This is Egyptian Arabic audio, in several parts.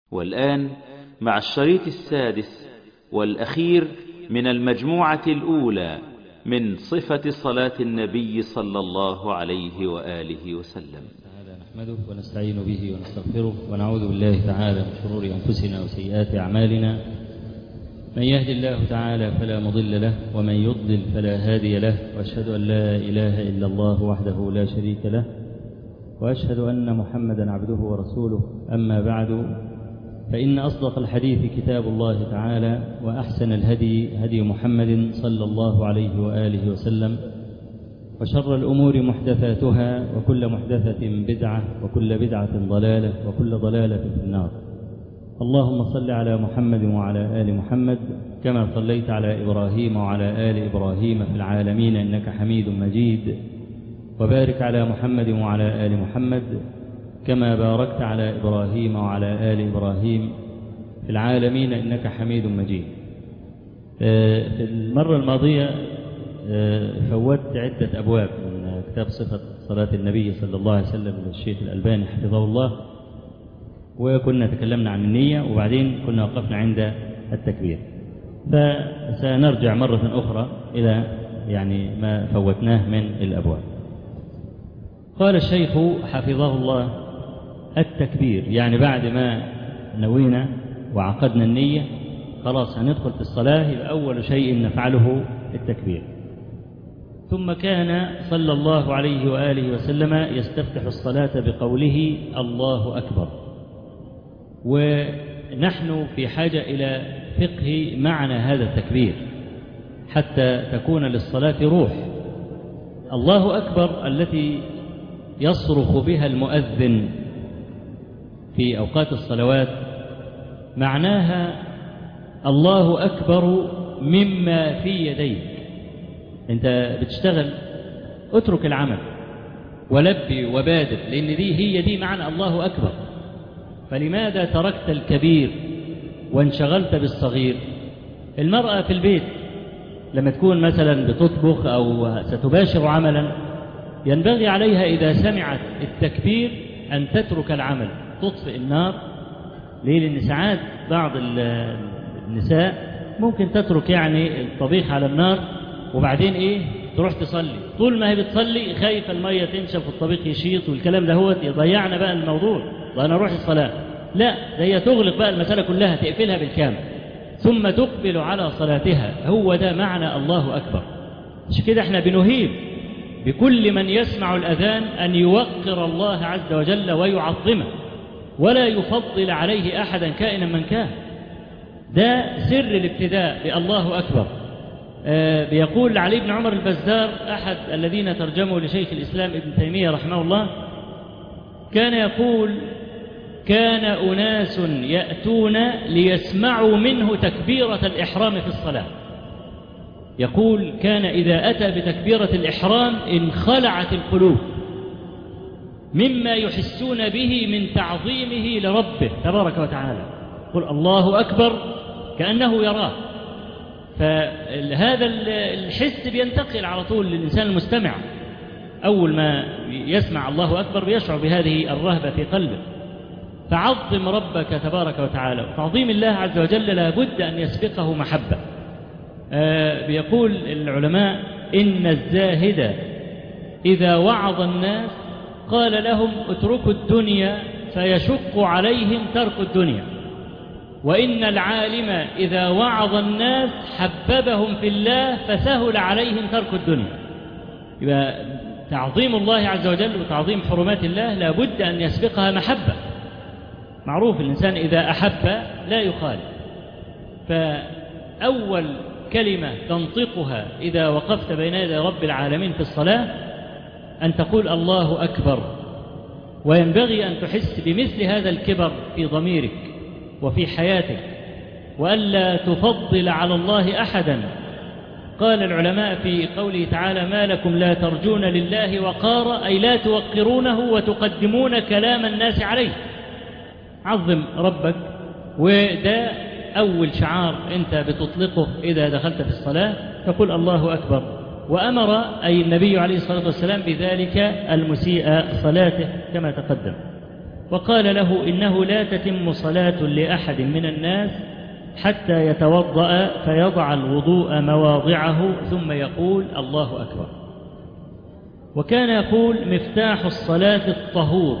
والآن مع الشريط السادس والأخير من المجموعة الأولى من صفة صلاة النبي صلى الله عليه وآله وسلم تعالى نحمده ونستعين به ونستغفره ونعوذ بالله تعالى من شرور أنفسنا وسيئات أعمالنا من يهد الله تعالى فلا مضل له ومن يضلل فلا هادي له وأشهد أن لا إله إلا الله وحده لا شريك له وأشهد أن محمدا عبده ورسوله أما بعد فإن أصدق الحديث كتاب الله تعالى وأحسن الهدي هدي محمد صلى الله عليه وآله وسلم وشر الأمور محدثاتها وكل محدثة بدعة وكل بدعة ضلالة وكل ضلالة في النار اللهم صل على محمد وعلى آل محمد كما صليت على إبراهيم وعلى آل إبراهيم في العالمين إنك حميد مجيد وبارك على محمد وعلى آل محمد كما باركت على إبراهيم وعلى آل إبراهيم في العالمين إنك حميد مجيد في المرة الماضية فوتت عدة أبواب من كتاب صفة صلاة النبي صلى الله عليه وسلم للشيخ الألباني حفظه الله وكنا تكلمنا عن النية وبعدين كنا وقفنا عند التكبير فسنرجع مرة أخرى إلى يعني ما فوتناه من الأبواب قال الشيخ حفظه الله التكبير يعني بعد ما نوينا وعقدنا النية خلاص هندخل في الصلاة يبقى أول شيء نفعله التكبير ثم كان صلى الله عليه وآله وسلم يستفتح الصلاة بقوله الله أكبر ونحن في حاجة إلى فقه معنى هذا التكبير حتى تكون للصلاة روح الله أكبر التي يصرخ بها المؤذن في أوقات الصلوات معناها الله أكبر مما في يديك أنت بتشتغل اترك العمل ولبي وبادر لأن دي هي دي معنى الله أكبر فلماذا تركت الكبير وانشغلت بالصغير المرأة في البيت لما تكون مثلا بتطبخ أو ستباشر عملا ينبغي عليها إذا سمعت التكبير أن تترك العمل تطفئ النار ليه لأن ساعات بعض النساء ممكن تترك يعني الطبيخ على النار وبعدين إيه تروح تصلي طول ما هي بتصلي خايفة المية تنشف والطبيخ يشيط والكلام ده هو يضيعنا بقى الموضوع وأنا أروح الصلاة لا ده هي تغلق بقى المسألة كلها تقفلها بالكامل ثم تقبل على صلاتها هو ده معنى الله أكبر مش كده احنا بنهيب بكل من يسمع الأذان أن يوقر الله عز وجل ويعظمه ولا يفضل عليه أحدا كائنا من كان ده سر الابتداء بالله أكبر آه بيقول علي بن عمر البزار أحد الذين ترجموا لشيخ الإسلام ابن تيمية رحمه الله كان يقول كان أناس يأتون ليسمعوا منه تكبيرة الإحرام في الصلاة يقول كان إذا أتى بتكبيرة الإحرام انخلعت القلوب مما يحسون به من تعظيمه لربه تبارك وتعالى قل الله أكبر كأنه يراه فهذا الحس بينتقل على طول للإنسان المستمع أول ما يسمع الله أكبر بيشعر بهذه الرهبة في قلبه فعظم ربك تبارك وتعالى وتعظيم الله عز وجل لابد أن يسبقه محبة آه بيقول العلماء إن الزاهد إذا وعظ الناس قال لهم اتركوا الدنيا فيشق عليهم ترك الدنيا وإن العالم إذا وعظ الناس حببهم في الله فسهل عليهم ترك الدنيا يبقى تعظيم الله عز وجل وتعظيم حرمات الله لابد أن يسبقها محبة معروف الإنسان إذا أحب لا يخالف فأول كلمة تنطقها إذا وقفت بين يدي رب العالمين في الصلاة أن تقول الله أكبر وينبغي أن تحس بمثل هذا الكبر في ضميرك وفي حياتك وألا تفضل على الله أحدا قال العلماء في قوله تعالى ما لكم لا ترجون لله وقارا أي لا توقرونه وتقدمون كلام الناس عليه عظم ربك وده أول شعار أنت بتطلقه إذا دخلت في الصلاة تقول الله أكبر وأمر أي النبي عليه الصلاة والسلام بذلك المسيء صلاته كما تقدم وقال له إنه لا تتم صلاة لأحد من الناس حتى يتوضأ فيضع الوضوء مواضعه ثم يقول الله أكبر وكان يقول مفتاح الصلاة الطهور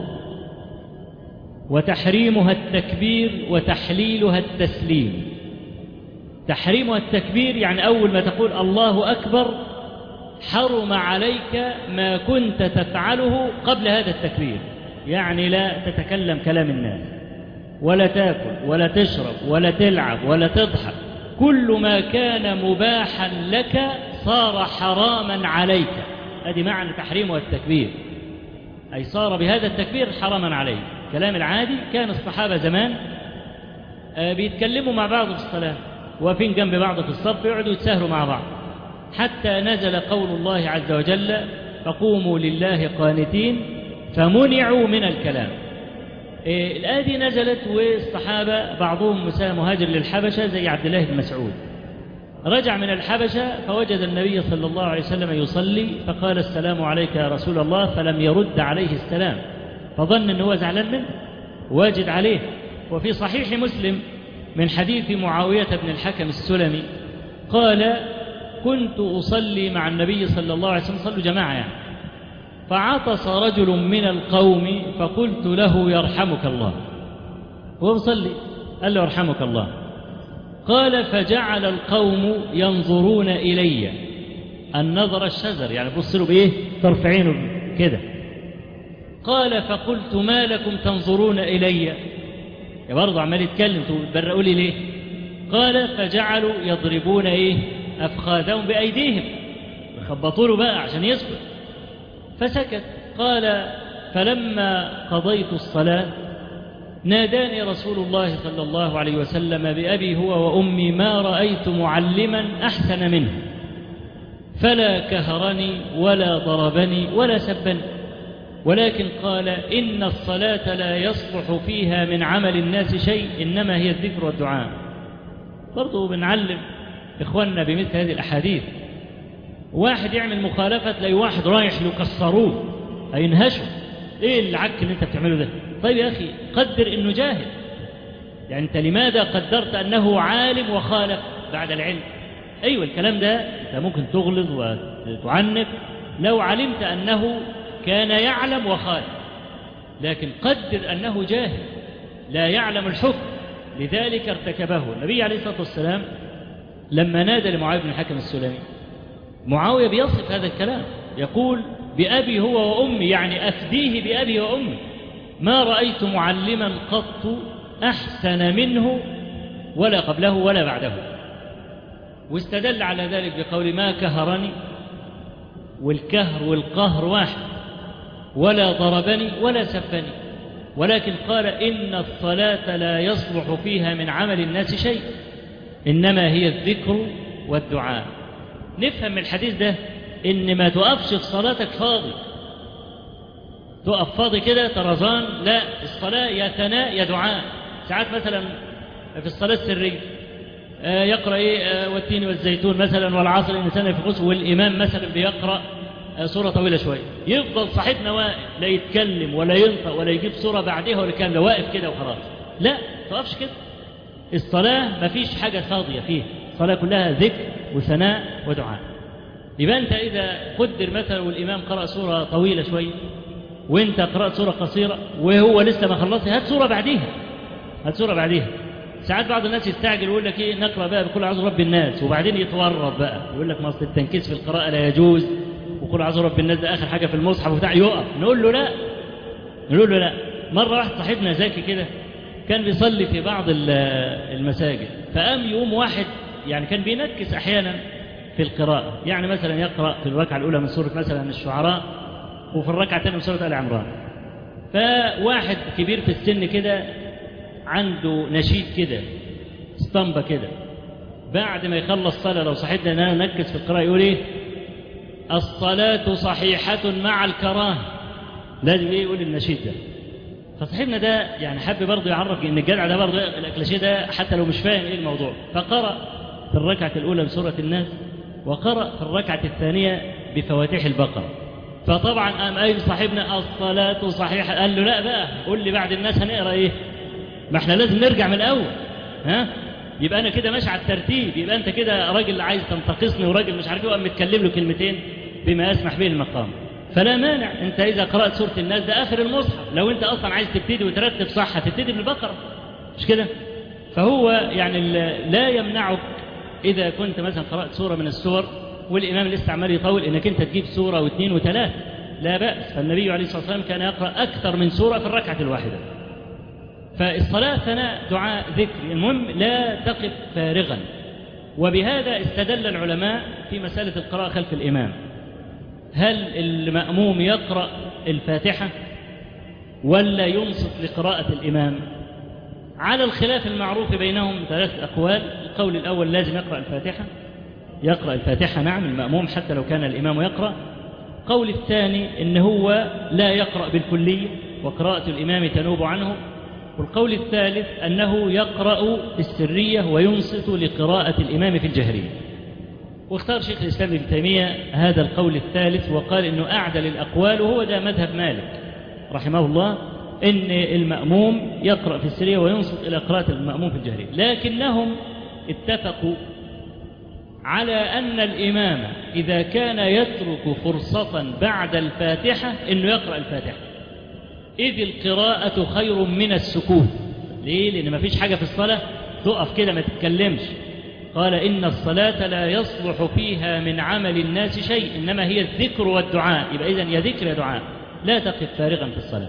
وتحريمها التكبير وتحليلها التسليم تحريمها التكبير يعني أول ما تقول الله أكبر حرم عليك ما كنت تفعله قبل هذا التكبير يعني لا تتكلم كلام الناس ولا تاكل ولا تشرب ولا تلعب ولا تضحك كل ما كان مباحا لك صار حراما عليك هذه معنى تحريم والتكبير أي صار بهذا التكبير حراما عليك كلام العادي كان الصحابة زمان بيتكلموا مع بعض في الصلاة واقفين جنب بعض في الصف يقعدوا يتساهلوا مع بعض حتى نزل قول الله عز وجل فقوموا لله قانتين فمنعوا من الكلام إيه الآية دي نزلت والصحابة بعضهم مهاجر للحبشة زي عبد الله بن مسعود رجع من الحبشة فوجد النبي صلى الله عليه وسلم يصلي فقال السلام عليك يا رسول الله فلم يرد عليه السلام فظن أنه زعلان منه واجد عليه وفي صحيح مسلم من حديث معاوية بن الحكم السلمي قال كنت أصلي مع النبي صلى الله عليه وسلم صلوا جماعة يعني فعطس رجل من القوم فقلت له يرحمك الله هو مصلي قال له يرحمك الله قال فجعل القوم ينظرون إلي النظر الشزر يعني بص له بإيه طرف عينه كده قال فقلت ما لكم تنظرون إلي يا برضه عمال يتكلم تبرقوا لي ليه قال فجعلوا يضربون إيه أفخاذهم بأيديهم خبطوا له بقى عشان يسكت فسكت قال فلما قضيت الصلاة ناداني رسول الله صلى الله عليه وسلم بأبي هو وأمي ما رأيت معلما أحسن منه فلا كهرني ولا ضربني ولا سبني ولكن قال إن الصلاة لا يصلح فيها من عمل الناس شيء إنما هي الذكر والدعاء برضو بنعلم إخواننا بمثل هذه الأحاديث واحد يعمل مخالفة تلاقي واحد رايح يكسروه هينهشوا ايه العك اللي انت بتعمله ده طيب يا اخي قدر انه جاهل يعني انت لماذا قدرت انه عالم وخالف بعد العلم ايوه الكلام ده انت ممكن تغلظ وتعنف لو علمت انه كان يعلم وخالف لكن قدر انه جاهل لا يعلم الحكم لذلك ارتكبه النبي عليه الصلاه والسلام لما نادى لمعاويه بن الحكم السلمي معاوية بيصف هذا الكلام يقول بأبي هو وأمي يعني أفديه بأبي وأمي ما رأيت معلما قط أحسن منه ولا قبله ولا بعده واستدل على ذلك بقول ما كهرني والكهر والقهر واحد ولا ضربني ولا سبني ولكن قال إن الصلاة لا يصلح فيها من عمل الناس شيء إنما هي الذكر والدعاء نفهم من الحديث ده ان ما تقفش في صلاتك فاضي تقف فاضي كده طرزان لا الصلاة يا ثناء يا دعاء ساعات مثلا في الصلاة السرية يقرأ إيه والتين والزيتون مثلا والعصر الإنسان في غسل والإمام مثلا بيقرأ سورة طويلة شوية يفضل صاحبنا واقف لا يتكلم ولا ينطق ولا يجيب سورة بعدها ولا كاملة واقف كده وخلاص لا تقفش كده الصلاة ما فيش حاجة فاضية فيها الصلاة كلها ذكر وثناء ودعاء يبقى أنت إذا قدر مثلا والإمام قرأ سورة طويلة شوية وأنت قرأت سورة قصيرة وهو لسه ما خلصش هات سورة بعديها هات سورة بعديها ساعات بعض الناس يستعجل ويقول لك ايه نقرا بقى بكل اعوذ رب الناس وبعدين يتورط بقى يقول لك ما اصل التنكيس في القراءه لا يجوز وقل اعوذ رب الناس ده اخر حاجه في المصحف وبتاع يقف نقول له لا نقول له لا مره واحد صاحبنا ذكي كده كان بيصلي في بعض المساجد فقام يقوم واحد يعني كان بينكس احيانا في القراءه يعني مثلا يقرا في الركعه الاولى من سوره مثلا الشعراء وفي الركعه الثانيه من سوره ال عمران فواحد كبير في السن كده عنده نشيد كده اسطمبة كده بعد ما يخلص صلاة لو صحيتنا ان انا نركز في القراءة يقول ايه الصلاة صحيحة مع الكراهة لازم ايه يقول النشيد ده فصاحبنا ده يعني حب برضه يعرف ان الجدع ده برضه الكلاشيه ده حتى لو مش فاهم ايه الموضوع فقرأ في الركعة الأولى بسورة الناس وقرأ في الركعة الثانية بفواتيح البقرة فطبعا قام قايل صاحبنا الصلاة صحيحة قال له لا بقى قول لي بعد الناس هنقرا ايه ما احنا لازم نرجع من الاول ها يبقى انا كده ماشي على الترتيب يبقى انت كده راجل عايز تنتقصني وراجل مش عارف ايه وقام متكلم له كلمتين بما يسمح به المقام فلا مانع انت اذا قرات سوره الناس ده اخر المصحف لو انت اصلا عايز تبتدي وترتب صح هتبتدي بالبقره مش كده فهو يعني لا يمنعك اذا كنت مثلا قرات سوره من السور والامام لسه عمال يطول انك انت تجيب سوره واثنين وثلاث لا باس فالنبي عليه الصلاه والسلام كان يقرا اكثر من سوره في الركعه الواحده فالصلاه ثناء دعاء ذكر المهم لا تقف فارغا وبهذا استدل العلماء في مساله القراءه خلف الامام هل المأموم يقرأ الفاتحة ولا ينصت لقراءة الإمام على الخلاف المعروف بينهم ثلاث أقوال القول الأول لازم يقرأ الفاتحة يقرأ الفاتحة نعم المأموم حتى لو كان الإمام يقرأ القول الثاني إن هو لا يقرأ بالكلية وقراءة الإمام تنوب عنه والقول الثالث أنه يقرأ بالسرية وينصت لقراءة الإمام في الجهرية واختار شيخ الإسلام ابن تيمية هذا القول الثالث وقال إنه أعدل الأقوال وهو ده مذهب مالك رحمه الله إن المأموم يقرأ في السرية وينصت إلى قراءة المأموم في الجهرية لكنهم اتفقوا على أن الإمام إذا كان يترك فرصة بعد الفاتحة إنه يقرأ الفاتحة إذ القراءة خير من السكوت ليه؟ لأن ما فيش حاجة في الصلاة تقف كده ما تتكلمش قال إن الصلاة لا يصلح فيها من عمل الناس شيء إنما هي الذكر والدعاء يبقى إذن يا ذكر يا دعاء لا تقف فارغا في الصلاة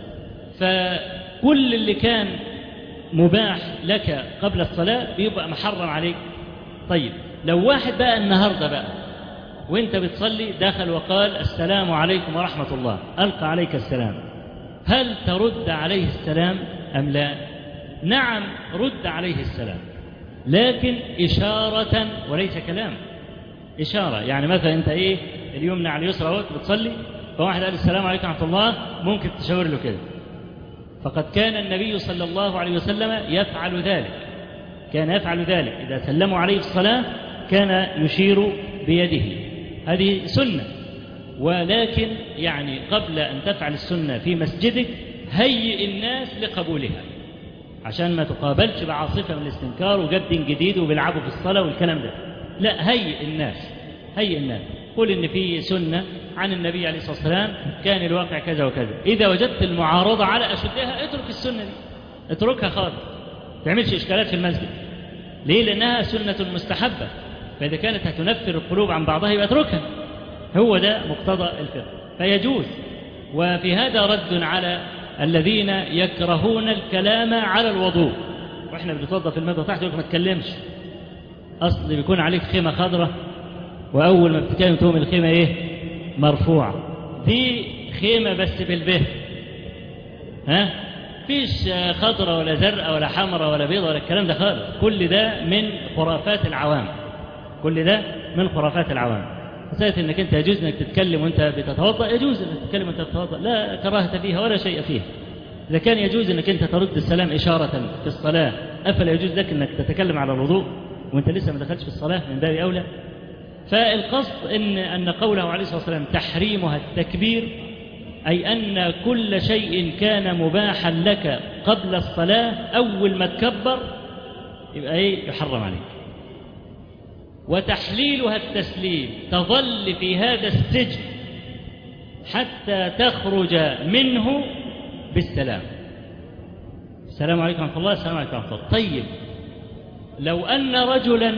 فكل اللي كان مباح لك قبل الصلاة بيبقى محرم عليك طيب لو واحد بقى النهاردة بقى وانت بتصلي دخل وقال السلام عليكم ورحمة الله ألقى عليك السلام هل ترد عليه السلام أم لا نعم رد عليه السلام لكن إشارة وليس كلام إشارة يعني مثلا أنت إيه اليمنى على اليسرى وقت بتصلي فواحد قال السلام عليكم ورحمة الله ممكن تشاور له كده فقد كان النبي صلى الله عليه وسلم يفعل ذلك كان يفعل ذلك إذا سلموا عليه الصلاة كان يشير بيده هذه سنة ولكن يعني قبل أن تفعل السنة في مسجدك هيئ الناس لقبولها عشان ما تقابلش بعاصفة من الاستنكار وجد جديد وبيلعبوا في الصلاة والكلام ده لا هيئ الناس هيئ الناس قل إن في سنة عن النبي عليه الصلاة والسلام كان الواقع كذا وكذا إذا وجدت المعارضة على أشدها اترك السنة دي اتركها خالص تعملش إشكالات في المسجد ليه لأنها سنة مستحبة فإذا كانت هتنفر القلوب عن بعضها يبقى اتركها هو ده مقتضى الفقه فيجوز وفي هذا رد على الذين يكرهون الكلام على الوضوء واحنا بنتوضا في الماء تحت ما تتكلمش اصل بيكون عليك خيمه خضراء واول ما بتتكلم تقوم الخيمه ايه مرفوعه دي خيمه بس بالبه ها فيش خضراء ولا زرقاء ولا حمراء ولا بيضاء ولا الكلام ده خالص كل ده من خرافات العوام كل ده من خرافات العوام مسألة انك انت يجوز انك تتكلم وانت بتتوضا يجوز انك تتكلم وانت بتتوضا لا كراهة فيها ولا شيء فيها إذا كان يجوز انك انت ترد السلام إشارة في الصلاة أفلا يجوز لك انك تتكلم على الوضوء وانت لسه ما دخلتش في الصلاة من باب أولى فالقصد ان ان قوله عليه الصلاة والسلام تحريمها التكبير أي أن كل شيء كان مباحا لك قبل الصلاة أول ما تكبر يبقى إيه يحرم عليك وتحليلها التسليم تظل في هذا السجن حتى تخرج منه بالسلام السلام عليكم ورحمة الله السلام عليكم ورحمة الله طيب لو أن رجلا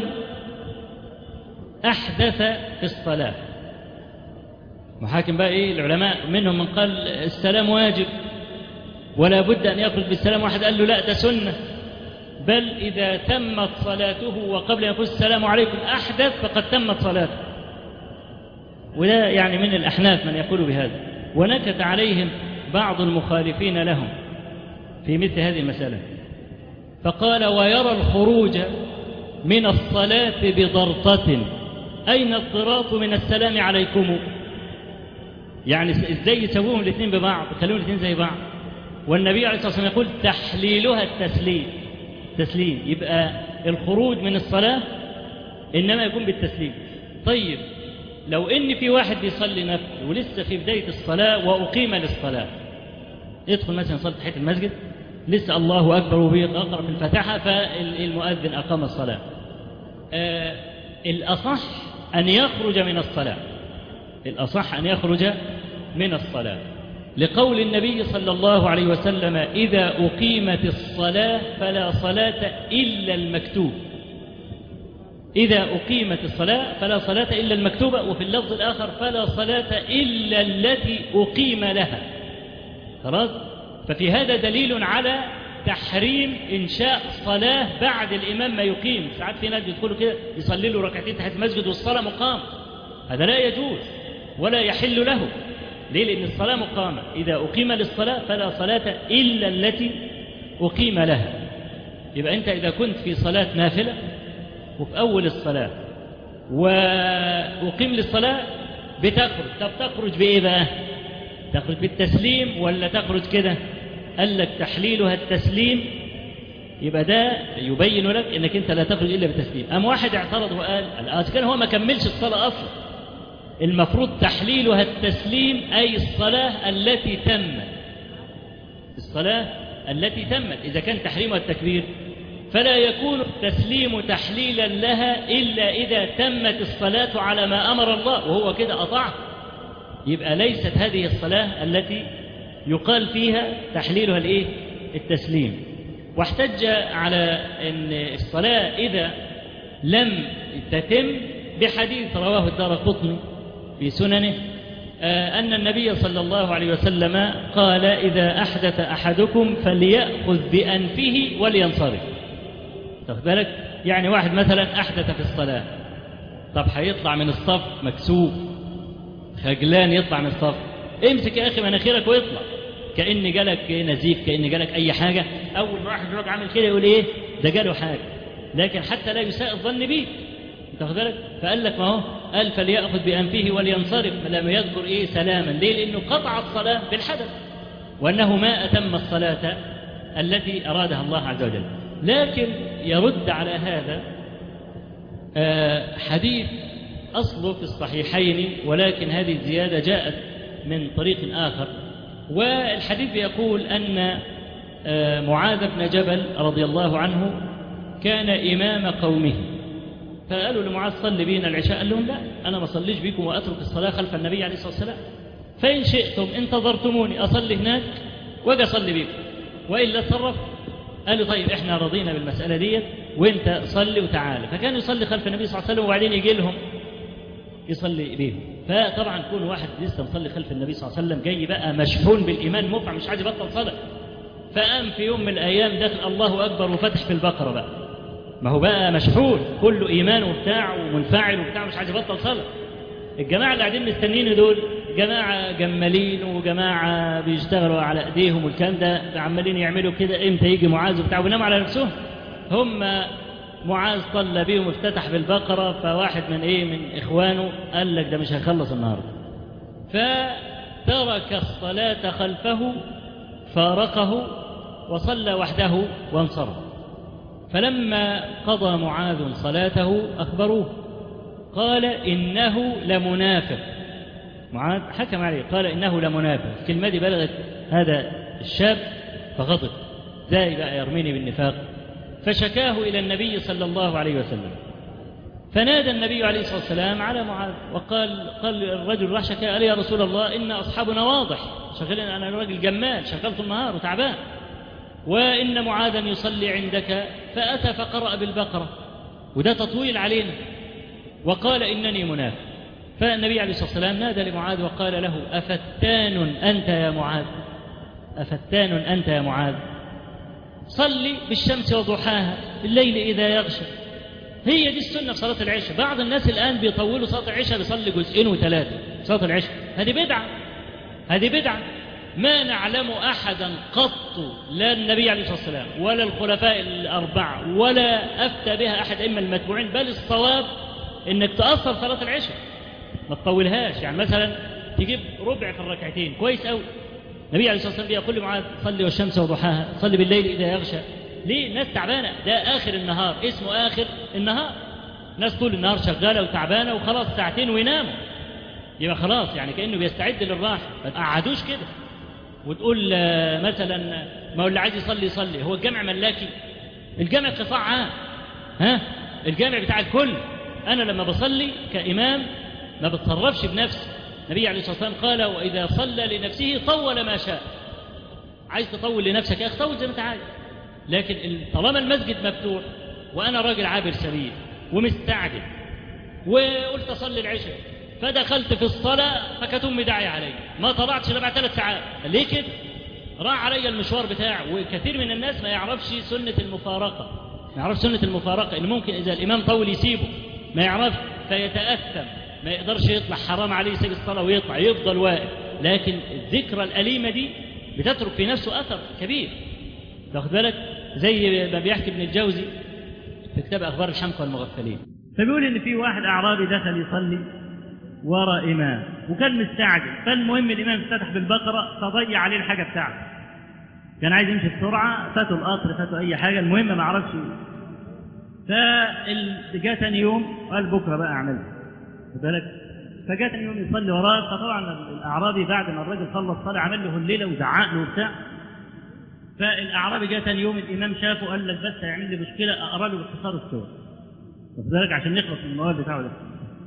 أحدث في الصلاة محاكم بقى إيه العلماء منهم من قال السلام واجب ولا بد أن يخرج بالسلام واحد قال له لا ده سنة بل إذا تمت صلاته وقبل أن يقول السلام عليكم أحدث فقد تمت صلاته وده يعني من الأحناف من يقول بهذا ونكت عليهم بعض المخالفين لهم في مثل هذه المسألة فقال ويرى الخروج من الصلاة بضرطة أين الضراط من السلام عليكم يعني ازاي يسووهم الاثنين ببعض يخلوهم الاثنين زي بعض والنبي عليه الصلاة والسلام يقول تحليلها التسليم تسليم يبقى الخروج من الصلاة إنما يكون بالتسليم طيب لو ان في واحد بيصلي نفل ولسه في بدايه الصلاه واقيم للصلاه يدخل مثلا يصلي تحيه المسجد لسه الله اكبر وبيقرا في الفاتحه فالمؤذن اقام الصلاه آه الاصح ان يخرج من الصلاه الاصح ان يخرج من الصلاه لقول النبي صلى الله عليه وسلم اذا اقيمت الصلاه فلا صلاه الا المكتوب إذا أقيمت الصلاة فلا صلاة إلا المكتوبة وفي اللفظ الآخر فلا صلاة إلا التي أقيم لها خلاص ففي هذا دليل على تحريم إنشاء صلاة بعد الإمام ما يقيم ساعات في ناس بيدخلوا كده يصلي له ركعتين تحت المسجد والصلاة مقام هذا لا يجوز ولا يحل له ليه لأن الصلاة مقامة إذا أقيم للصلاة فلا صلاة إلا التي أقيم لها يبقى أنت إذا كنت في صلاة نافلة وفي أول الصلاة وأقيم للصلاة بتخرج طب تخرج بإيه بقى تخرج بالتسليم ولا تخرج كده قال لك تحليلها التسليم يبقى ده يبين لك انك انت لا تخرج الا بالتسليم ام واحد اعترض وقال الآن كان هو ما كملش الصلاه اصلا المفروض تحليلها التسليم اي الصلاه التي تمت الصلاه التي تمت اذا كان تحريمها التكبير فلا يكون التسليم تحليلا لها إلا إذا تمت الصلاة على ما أمر الله وهو كده أطاع يبقى ليست هذه الصلاة التي يقال فيها تحليلها الإيه؟ التسليم واحتج على أن الصلاة إذا لم تتم بحديث رواه الدار قطني في سننه أن النبي صلى الله عليه وسلم قال إذا أحدث أحدكم فليأخذ بأنفه ولينصرف تاخد بالك يعني واحد مثلا احدث في الصلاه طب هيطلع من الصف مكسوف خجلان يطلع من الصف امسك يا اخي مناخيرك واطلع كان جالك نزيف كان جالك اي حاجه اول ما واحد يروح عامل كده يقول ايه ده جاله حاجه لكن حتى لا يساء الظن بيك تاخد بالك فقال لك ما هو قال فليأخذ بأنفه ولينصرف لم يذكر إيه سلاما ليه لأنه قطع الصلاة بالحدث وأنه ما أتم الصلاة التي أرادها الله عز وجل لكن يرد على هذا حديث أصله في الصحيحين ولكن هذه الزيادة جاءت من طريق آخر والحديث يقول أن معاذ بن جبل رضي الله عنه كان إمام قومه فقالوا لمعاذ صل بينا العشاء قال لهم لا أنا ما صليش بكم وأترك الصلاة خلف النبي عليه الصلاة والسلام فإن شئتم انتظرتموني أصلي هناك وأجي أصلي بكم وإلا تصرف قالوا طيب احنا رضينا بالمسألة ديت وانت صلي وتعالى فكان يصلي خلف النبي صلى الله عليه وسلم وبعدين يجي لهم يصلي بيهم فطبعا كون واحد لسه مصلي خلف النبي صلى الله عليه وسلم جاي بقى مشحون بالإيمان مفع مش عايز يبطل صلاة فقام في يوم من الأيام دخل الله أكبر وفتح في البقرة بقى ما هو بقى مشحون كله إيمان وبتاع ومنفعل وبتاع مش عايز يبطل صلاة الجماعة اللي قاعدين مستنيين دول جماعة جمالين وجماعة بيشتغلوا على ايديهم والكلام ده عمالين يعملوا كده امتى يجي معاذ وبتاع ويناموا على نفسهم هم معاذ صلى بيهم وافتتح بالبقرة فواحد من ايه من اخوانه قال لك ده مش هيخلص النهارده فترك الصلاة خلفه فارقه وصلى وحده وانصرف فلما قضى معاذ صلاته أخبروه قال إنه لمنافق معاذ حكم عليه قال إنه لمنافق الكلمة دي بلغت هذا الشاب فغضب ازاي بقى يرميني بالنفاق فشكاه إلى النبي صلى الله عليه وسلم فنادى النبي عليه الصلاة والسلام على معاذ وقال قال الرجل راح شكا قال يا رسول الله إن أصحابنا واضح شغلين أنا راجل جمال شغلت النهار وتعبان وإن معاذا يصلي عندك فأتى فقرأ بالبقرة وده تطويل علينا وقال إنني منافق فالنبي عليه الصلاة والسلام نادى لمعاذ وقال له أفتان أنت يا معاذ أفتان أنت يا معاذ صلي بالشمس وضحاها الليل إذا يغشى هي دي السنة في صلاة العشاء بعض الناس الآن بيطولوا صلاة العشاء بيصلي جزئين وثلاثة صلاة العشاء هذه بدعة هذه بدعة ما نعلم أحدا قط لا النبي عليه الصلاة والسلام ولا الخلفاء الأربعة ولا أفتى بها أحد إما المتبوعين بل الصواب إنك تأثر صلاة العشاء ما تطولهاش يعني مثلا تجيب ربع في الركعتين كويس قوي النبي عليه الصلاة والسلام بيقول لمعاذ صلي والشمس وضحاها صلي بالليل إذا يغشى ليه ناس تعبانة ده آخر النهار اسمه آخر النهار ناس طول النهار شغالة وتعبانة وخلاص ساعتين ويناموا يبقى خلاص يعني كأنه بيستعد للراحة ما تقعدوش كده وتقول آه، مثلا ما هو اللي عايز يصلي يصلي هو الجامع ملاكي الجامع قطاع عام ها الجامع بتاع الكل أنا لما بصلي كإمام ما بتصرفش بنفسي النبي عليه الصلاة والسلام قال وإذا صلى لنفسه طول ما شاء عايز تطول لنفسك يا أخي طول زي ما أنت عايز لكن ال- طالما المسجد مفتوح وأنا راجل عابر سبيل ومستعجل وقلت أصلي العشاء فدخلت في الصلاة فكانت أمي داعية علي ما طلعتش إلا بعد ثلاث ساعات ليه كده؟ راح علي المشوار بتاعه وكثير من الناس ما يعرفش سنة المفارقة ما يعرفش سنة المفارقة إن ممكن إذا الإمام طول يسيبه ما يعرف فيتأثم ما يقدرش يطلع حرام عليه يسيب الصلاة ويطلع يفضل واقف لكن الذكرى الأليمة دي بتترك في نفسه أثر كبير تاخد بالك زي ما بيحكي ابن الجوزي في كتاب أخبار الحمقى والمغفلين فبيقول إن في واحد أعرابي دخل يصلي ورا إمام وكان مستعجل فالمهم الإمام افتتح بالبقرة فضيع عليه الحاجة بتاعته كان عايز يمشي بسرعة فاتوا القطر فاتوا أي حاجة المهم ما عرفش فجاء تاني يوم قال بكرة بقى أعملها خد بالك فجاء تاني يوم يصلي وراه فطبعا الأعرابي بعد ما الراجل خلص صلاة عمل له الليلة وزعق له وبتاع فالأعرابي جاء تاني يوم الإمام شافه قال لك بس هيعمل لي مشكلة أقرأ له باختصار السورة خد بالك عشان نخلص من المواد بتاعه ده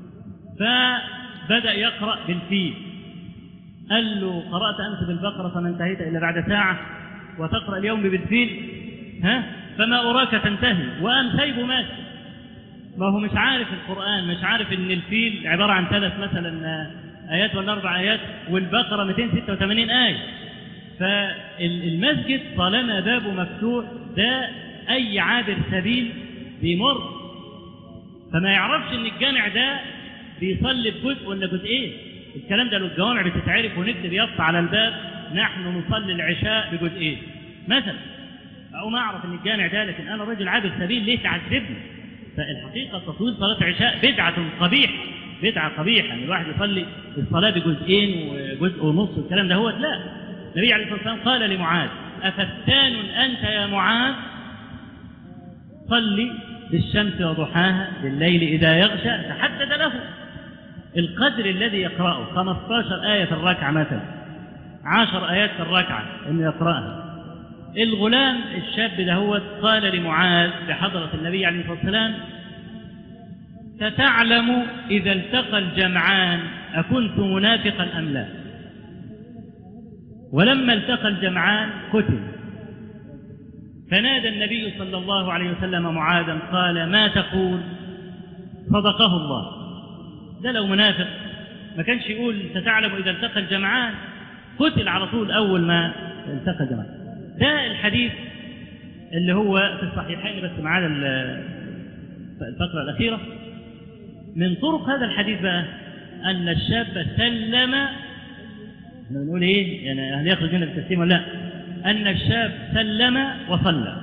فبدأ يقرأ بالفيل قال له قرأت أمس بالبقرة فما انتهيت إلا بعد ساعة وتقرأ اليوم بالفيل ها فما أراك تنتهي وأم سايبه ماشي ما هو مش عارف القرآن مش عارف إن الفيل عبارة عن ثلاث مثلا آيات ولا أربع آيات والبقرة 286 آية فالمسجد طالما بابه مفتوح ده أي عابر سبيل بيمر فما يعرفش إن الجامع ده بيصلي بجزء ولا جزئين الكلام ده لو الجوامع بتتعرف ونكتب يافطة على الباب نحن نصلي العشاء بجزئين مثلا أو ما أعرف إن الجامع ده لكن أنا رجل عابر سبيل ليه تعذبني فالحقيقة تطويل صلاة العشاء بدعة قبيحة بدعة قبيحة إن الواحد يصلي الصلاة بجزئين وجزء ونص والكلام ده هو لا النبي عليه الصلاة والسلام قال لمعاذ أفتان أنت يا معاذ صلي بالشمس وضحاها بالليل إذا يغشى تحدد له القدر الذي يقرأه 15 آية في الركعة مثلا 10 آيات في الركعة إنه يقرأها الغلام الشاب دهوت قال لمعاذ بحضرة النبي عليه الصلاة والسلام ستعلم إذا التقى الجمعان أكنت منافقا أم لا ولما التقى الجمعان قتل فنادى النبي صلى الله عليه وسلم معاذا قال ما تقول صدقه الله ده لو منافق ما كانش يقول ستعلم إذا التقى الجمعان قتل على طول أول ما التقى الجمعان ده الحديث اللي هو في الصحيحين بس معانا الفقرة الأخيرة من طرق هذا الحديث بقى أن الشاب سلم احنا بنقول إيه يعني هل يخرج منها بالتسليم ولا لا أن الشاب سلم وصلى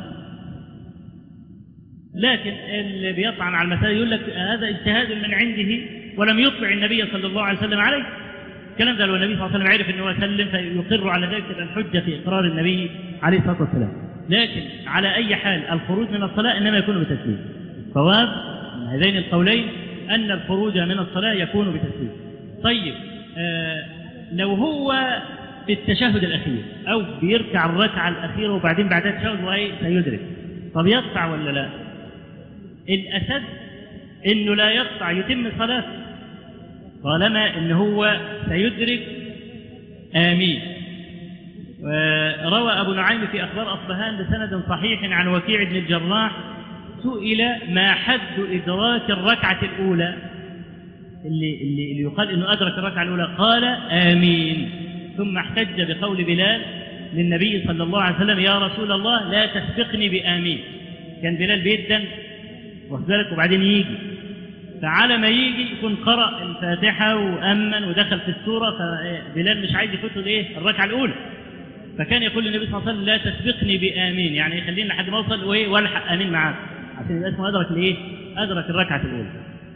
لكن اللي بيطعن على المسألة يقول لك هذا اجتهاد من عنده ولم يطلع النبي صلى الله عليه وسلم عليه الكلام ده لو النبي صلى الله عليه وسلم عرف انه سلم فيقر على ذلك تبقى الحجه في اقرار النبي عليه الصلاه والسلام لكن على اي حال الخروج من الصلاه انما يكون بتسليم صواب من هذين القولين ان الخروج من الصلاه يكون بتسليم طيب آه لو هو في التشهد الاخير او بيركع الركعه الاخيره وبعدين بعدها التشهد وهي سيدرك طب يقطع ولا لا الاسد انه لا يقطع يتم صلاته طالما ان هو سيدرك امين روى ابو نعيم في اخبار اصبهان بسند صحيح عن وكيع بن الجراح سئل ما حد ادراك الركعه الاولى اللي, اللي, اللي يقال انه ادرك الركعه الاولى قال امين ثم احتج بقول بلال للنبي صلى الله عليه وسلم يا رسول الله لا تسبقني بامين كان بلال بيدن واخد بالك وبعدين يجي فعلى ما يجي يكون قرأ الفاتحة وأمن ودخل في السورة فبلال مش عايز يفوته الإيه؟ الركعة الأولى فكان يقول للنبي صلى الله عليه وسلم لا تسبقني بآمين يعني يخليني لحد ما أوصل وإيه والحق آمين معاك عشان يبقى اسمه أدرك الإيه؟ أدرك الركعة الأولى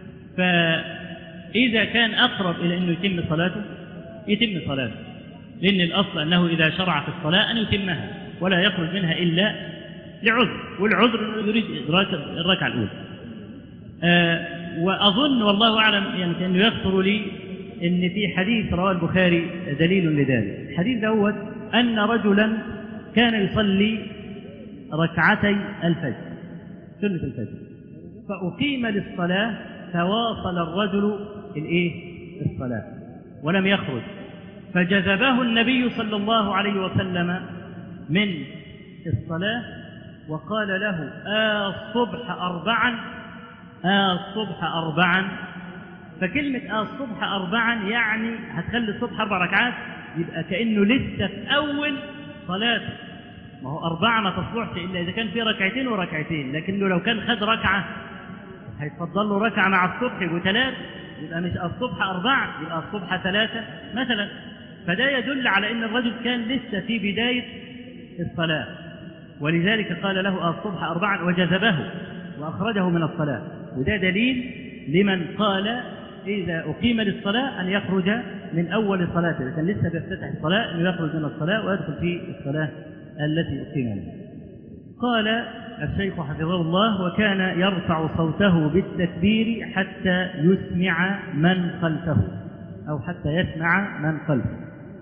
فإذا كان أقرب إلى أنه يتم صلاته يتم صلاته لأن الأصل أنه إذا شرع في الصلاة أن يتمها ولا يخرج منها إلا لعذر والعذر يريد إدراك الركعة الأولى آه وأظن والله أعلم يعني كأنه يخطر لي إن في حديث رواه البخاري دليل لذلك الحديث دوت أن رجلا كان يصلي ركعتي الفجر سنة الفجر فأقيم للصلاة فواصل الرجل الإيه؟ الصلاة ولم يخرج فجذبه النبي صلى الله عليه وسلم من الصلاة وقال له آه الصبح أربعا آه الصبح أربعا فكلمة آه الصبح أربعا يعني هتخلي الصبح أربع ركعات يبقى كأنه لسه في أول صلاته ما هو أربعة ما تصلحش إلا إذا كان في ركعتين وركعتين لكنه لو كان خد ركعة هيتفضل له ركعة مع الصبح يبقوا ثلاث يبقى مش الصبح أربعة يبقى الصبح ثلاثة مثلا فده يدل على أن الرجل كان لسه في بداية الصلاة ولذلك قال له الصبح أربعا وجذبه وأخرجه من الصلاة وده دليل لمن قال إذا أقيم للصلاة أن يخرج من أول صلاته إذا كان لسه بيفتتح الصلاة أنه يخرج من الصلاة ويدخل في الصلاة التي أقيم لها قال الشيخ حفظه الله وكان يرفع صوته بالتكبير حتى يسمع من خلفه أو حتى يسمع من خلفه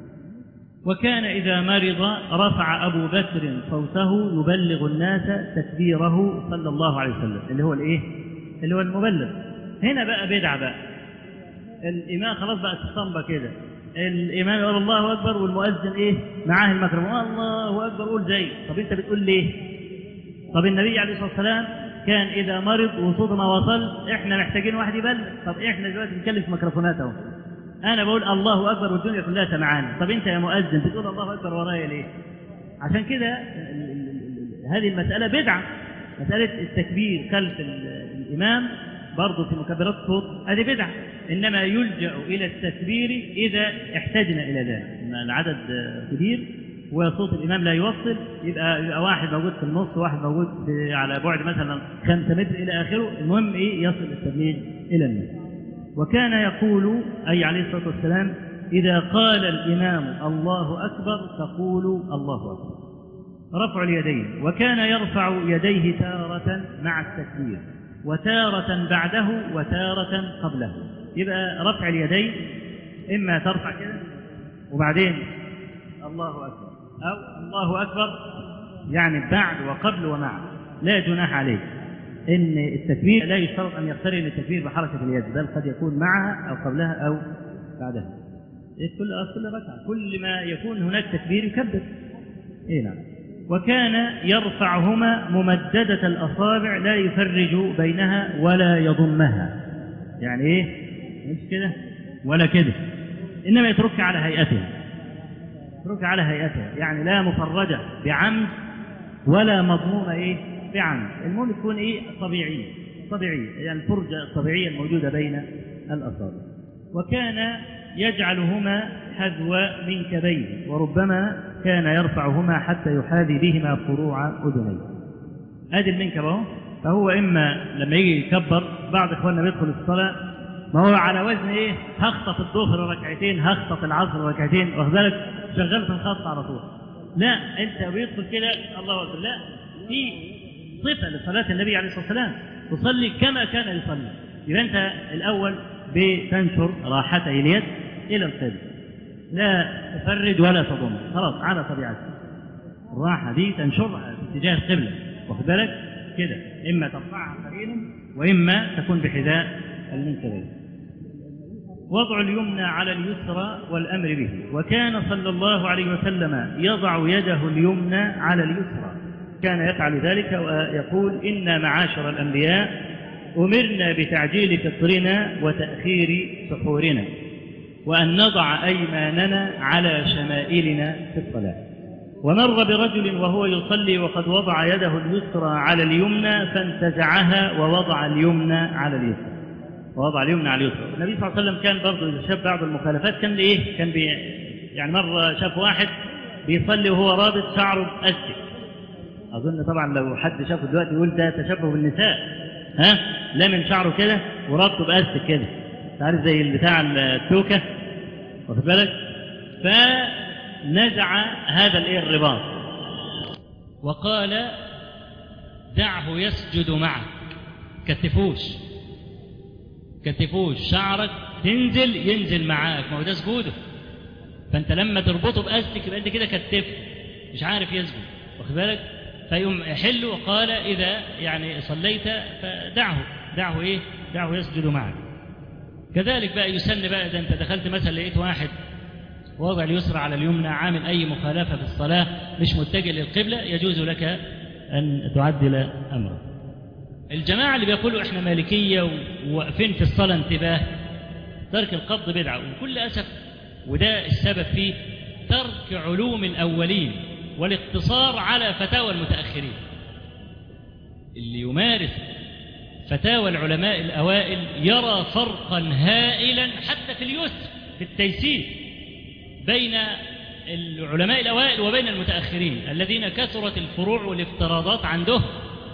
وكان إذا مرض رفع أبو بكر صوته يبلغ الناس تكبيره صلى الله عليه وسلم اللي هو الإيه؟ اللي هو المبلغ هنا بقى بدعة بقى الإمام خلاص بقى اسطمبة كده الإمام يقول الله أكبر والمؤذن إيه؟ معاه الميكروفون الله أكبر قول زي طب أنت بتقول ليه؟ طب النبي عليه الصلاة والسلام كان إذا مرض وصوته ما وصل إحنا محتاجين واحد يبلغ طب إحنا دلوقتي بنتكلم في ميكروفونات أهو أنا بقول الله أكبر والدنيا كلها سمعاني طب أنت يا مؤذن بتقول الله أكبر ورايا ليه؟ عشان كده هذه المسألة بدعة مسألة التكبير خلف الإمام برضه في مكبرات الصوت هذه بدعة إنما يلجأ إلى التكبير إذا احتجنا إلى ذلك إن العدد كبير وصوت الإمام لا يوصل يبقى, يبقى واحد موجود في النص وواحد موجود في على بعد مثلا خمسة متر إلى آخره المهم إيه يصل التبليغ إلى الناس وكان يقول أي عليه الصلاة والسلام إذا قال الإمام الله أكبر تقولوا الله أكبر رفع اليدين وكان يرفع يديه تارة مع التكبير وتارة بعده وتارة قبله يبقى رفع اليدين إما ترفع كده وبعدين الله أكبر أو الله أكبر يعني بعد وقبل ومع لا جناح عليه إن التكبير لا يشترط أن يقترن التكبير بحركة اليد بل قد يكون معها أو قبلها أو بعدها كل كل ركعة كل ما يكون هناك تكبير يكبر إيه نعم وكان يرفعهما ممددة الأصابع لا يفرج بينها ولا يضمها يعني إيه مش كده ولا كده إنما يتركها على هيئتها يتركها على هيئتها يعني لا مفرجة بعمد ولا مضمومة إيه بعمد المهم تكون إيه طبيعية طبيعية يعني الفرجة الطبيعية الموجودة بين الأصابع وكان يجعلهما حذو منكبيه وربما كان يرفعهما حتى يحاذي بهما فروع اذنيه. ادي المنكب اهو فهو اما لما يجي يكبر بعض اخواننا بيدخل الصلاه ما هو على وزن ايه؟ هخطف الظهر ركعتين هخطف العصر ركعتين واخد بالك شغال في الخط على طول. لا انت بيدخل كده الله اكبر لا في صفه لصلاه النبي عليه الصلاه والسلام تصلي كما كان يصلي. يبقى انت الاول بتنشر راحتي اليد إلى القبل لا تفرد ولا تضم خلاص على طبيعتها الراحة دي تنشرها في اتجاه القبلة واخد بالك كده إما ترفعها قليلا وإما تكون بحذاء المنكبين وضع اليمنى على اليسرى والأمر به وكان صلى الله عليه وسلم يضع يده اليمنى على اليسرى كان يفعل ذلك ويقول إنا معاشر الأنبياء أمرنا بتعجيل فطرنا وتأخير سحورنا وأن نضع أيماننا على شمائلنا في الصلاة ومر برجل وهو يصلي وقد وضع يده اليسرى على اليمنى فانتزعها ووضع اليمنى على اليسرى ووضع اليمنى على اليسرى النبي صلى الله عليه وسلم كان برضه إذا شاف بعض المخالفات كان لإيه؟ كان بي يعني مرة شاف واحد بيصلي وهو رابط شعره بأستك أظن طبعا لو حد شافه دلوقتي يقول ده تشبه بالنساء ها لمن شعره كده وربطه بأستك كده عارف زي بتاع التوكة واخد بالك فنزع هذا الايه الرباط وقال دعه يسجد معك كتفوش كتفوش شعرك تنزل ينزل معاك ما هو ده سجوده فانت لما تربطه باستك يبقى انت كده كتفت مش عارف يسجد واخد بالك فيقوم يحل وقال اذا يعني صليت فدعه دعه ايه دعه يسجد معك كذلك بقى يسن بقى اذا انت دخلت مثلا لقيت واحد وضع اليسرى على اليمنى عامل اي مخالفه في الصلاه مش متجه للقبله يجوز لك ان تعدل امره الجماعه اللي بيقولوا احنا مالكيه وواقفين في الصلاه انتباه ترك القبض بدعه وكل اسف وده السبب فيه ترك علوم الاولين والاقتصار على فتاوى المتاخرين اللي يمارس فتاوى العلماء الاوائل يرى فرقا هائلا حتى في اليسر في التيسير بين العلماء الاوائل وبين المتاخرين الذين كثرت الفروع والافتراضات عندهم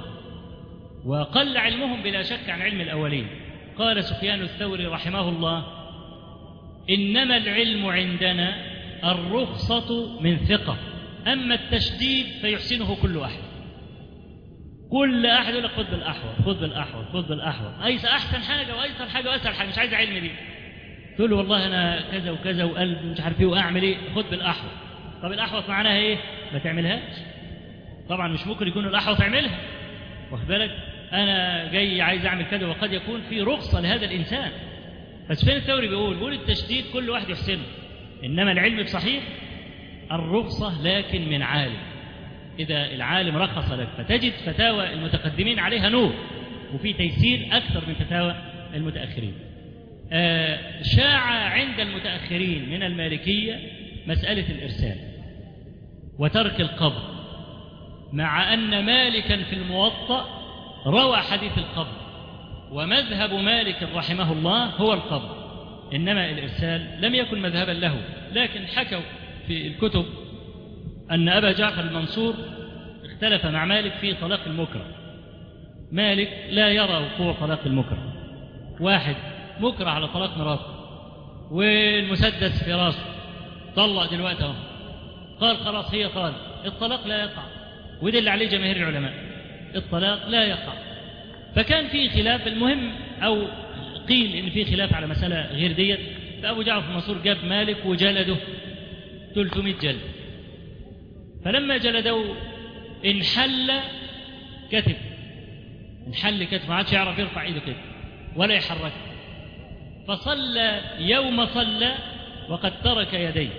وقل علمهم بلا شك عن علم الاولين قال سفيان الثوري رحمه الله انما العلم عندنا الرخصه من ثقه اما التشديد فيحسنه كل احد كل احد يقول لك خذ بالاحوط خذ بالاحوط خذ بالاحوط ايس احسن حاجه وايسر حاجه واسهل حاجه مش عايز علم دي تقول له والله انا كذا وكذا وقلب مش عارف ايه واعمل ايه خذ بالاحوط طب الاحوط معناها ايه ما تعملهاش طبعا مش ممكن يكون الاحوط اعملها واخد بالك انا جاي عايز اعمل كذا وقد يكون في رخصه لهذا الانسان بس فين الثوري بيقول بيقول التشديد كل واحد يحسنه انما العلم بصحيح الرخصه لكن من عالم اذا العالم رخص لك فتجد فتاوى المتقدمين عليها نور وفي تيسير اكثر من فتاوى المتاخرين آه شاع عند المتاخرين من المالكيه مساله الارسال وترك القبض مع ان مالكا في الموطأ روى حديث القبض ومذهب مالك رحمه الله هو القبض انما الارسال لم يكن مذهبا له لكن حكوا في الكتب ان ابا جعفر المنصور اختلف مع مالك في طلاق المكره مالك لا يرى وقوع طلاق المكره واحد مكره على طلاق مراته والمسدس في راسه طلق دلوقتي اهو قال خلاص هي قال الطلاق لا يقع وده اللي عليه جماهير العلماء الطلاق لا يقع فكان في خلاف المهم او قيل ان في خلاف على مساله غير ديت فابو جعفر المنصور جاب مالك وجلده 300 جلد فلما جلده انحل كتف انحل كتف ما عادش يعرف يرفع ايده كده ولا يحرك فصلى يوم صلى وقد ترك يديه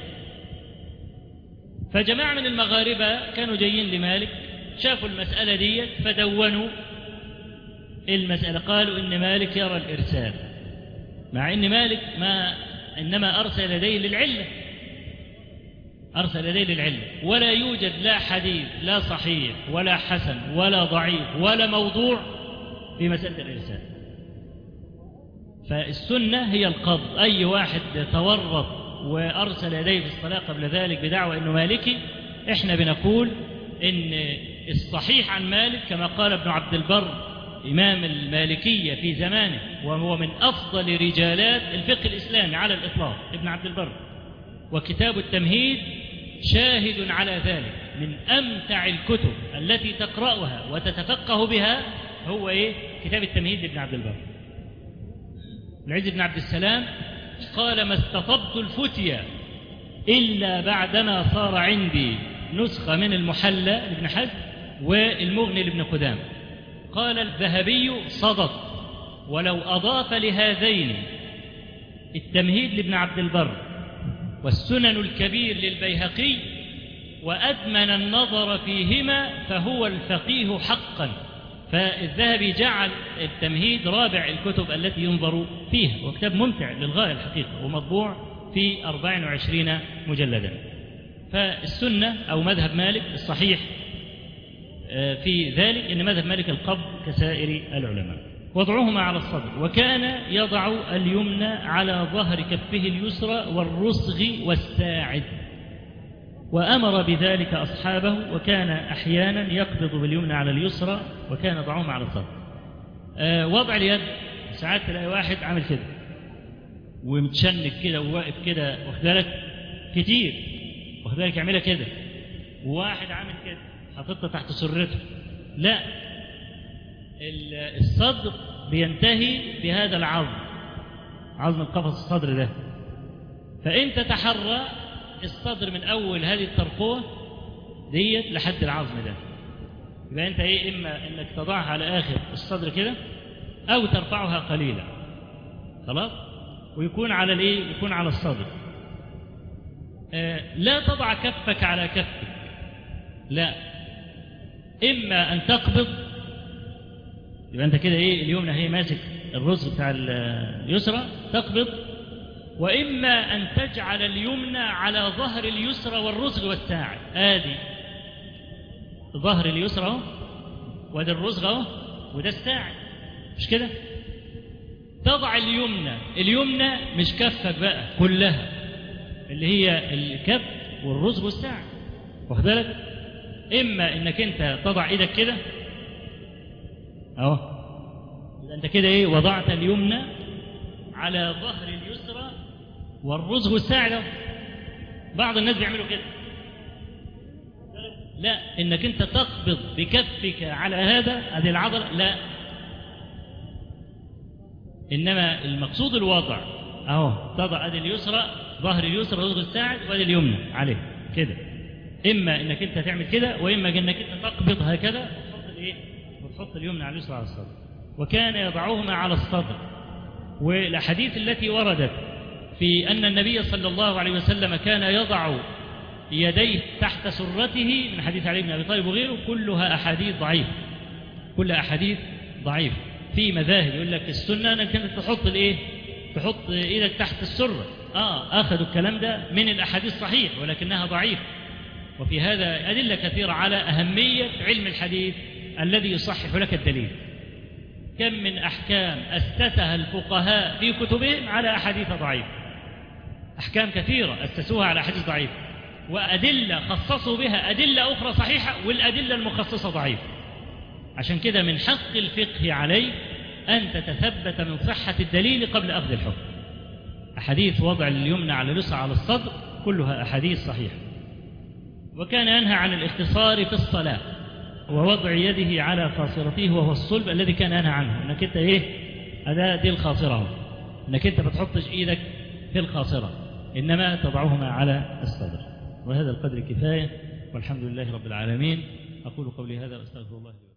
فجماعة من المغاربة كانوا جايين لمالك شافوا المسألة دي فدونوا المسألة قالوا إن مالك يرى الإرسال مع إن مالك ما إنما أرسل يديه للعلة أرسل يديه للعلة ولا يوجد لا حديث لا صحيح ولا حسن ولا ضعيف ولا موضوع في مسألة الإرسال فالسنة هي القبض أي واحد تورط وأرسل يديه في الصلاة قبل ذلك بدعوى أنه مالكي إحنا بنقول إن الصحيح عن مالك كما قال ابن عبد البر إمام المالكية في زمانه وهو من أفضل رجالات الفقه الإسلامي على الإطلاق ابن عبد البر وكتاب التمهيد شاهد على ذلك من أمتع الكتب التي تقرأها وتتفقه بها هو إيه؟ كتاب التمهيد لابن عبد البر العز بن عبد السلام قال ما استطبت الفتية إلا بعدما صار عندي نسخة من المحلى لابن حزم والمغني لابن قدام قال الذهبي صدق ولو أضاف لهذين التمهيد لابن عبد البر والسنن الكبير للبيهقي وأدمن النظر فيهما فهو الفقيه حقا فالذهبي جعل التمهيد رابع الكتب التي ينظر فيها وكتاب ممتع للغاية الحقيقة ومطبوع في 24 مجلدا فالسنة أو مذهب مالك الصحيح في ذلك ان مذهب مالك القبض كسائر العلماء وضعهما على الصدر وكان يضع اليمنى على ظهر كفه اليسرى والرسغ والساعد وامر بذلك اصحابه وكان احيانا يقبض باليمنى على اليسرى وكان يضعهما على الصدر وضع اليد ساعات تلاقي واحد عامل كده ومتشنج كده وواقف كده واخد بالك كتير واخد بالك يعملها كده وواحد عامل كده حاططها تحت سرته لا الصدر بينتهي بهذا العظم عظم القفص الصدر ده فأنت تحرى الصدر من أول هذه الترقوة ديت لحد العظم ده يبقى أنت إيه إما إنك تضعها على آخر الصدر كده أو ترفعها قليلا خلاص ويكون على الإيه يكون على الصدر آه لا تضع كفك على كفك لا إما أن تقبض يبقى أنت كده إيه اليمنى هي ماسك الرزق بتاع اليسرى تقبض وإما أن تجعل اليمنى على ظهر اليسرى والرزق والساعد آدي ظهر اليسرى اهو وده الرزق اهو وده الساعد مش كده تضع اليمنى اليمنى مش كفك بقى كلها اللي هي الكف والرزق والساعد واخد بالك اما انك انت تضع ايدك كده اهو انت كده ايه وضعت اليمنى على ظهر اليسرى والرزق والساعد اهو بعض الناس بيعملوا كده لا انك انت تقبض بكفك على هذا هذه العضله لا انما المقصود الوضع اهو تضع ادي اليسرى ظهر اليسرى رزق الساعد وادي اليمنى عليه كده اما انك انت تعمل كده واما انك انت تقبض هكذا وتحط الايه وتحط اليمنى على اليسرى على الصدر وكان يضعهما على الصدر والاحاديث التي وردت في ان النبي صلى الله عليه وسلم كان يضع يديه تحت سرته من حديث علي بن ابي طالب وغيره كلها احاديث ضعيفه كلها احاديث ضعيفه في مذاهب يقول لك السنه انك انت تحط الايه تحط ايدك تحت السره اه اخذوا الكلام ده من الاحاديث صحيح ولكنها ضعيفه وفي هذا ادله كثيره على اهميه علم الحديث الذي يصحح لك الدليل كم من احكام اسسها الفقهاء في كتبهم على احاديث ضعيفه احكام كثيره اسسوها على احاديث ضعيفه وأدلة خصصوا بها أدلة أخرى صحيحة والأدلة المخصصة ضعيفة عشان كده من حق الفقه عليك أن تتثبت من صحة الدليل قبل أخذ الحكم أحاديث وضع اليمنى على اليسرى على الصدر كلها أحاديث صحيحة وكان ينهى عن الاختصار في الصلاة ووضع يده على خاصرته وهو الصلب الذي كان ينهى عنه انك انت ايه هذا دي الخاصرة انك انت ما تحطش ايدك في الخاصرة انما تضعهما على الصدر وهذا القدر كفاية والحمد لله رب العالمين أقول قولي هذا وأستغفر الله لي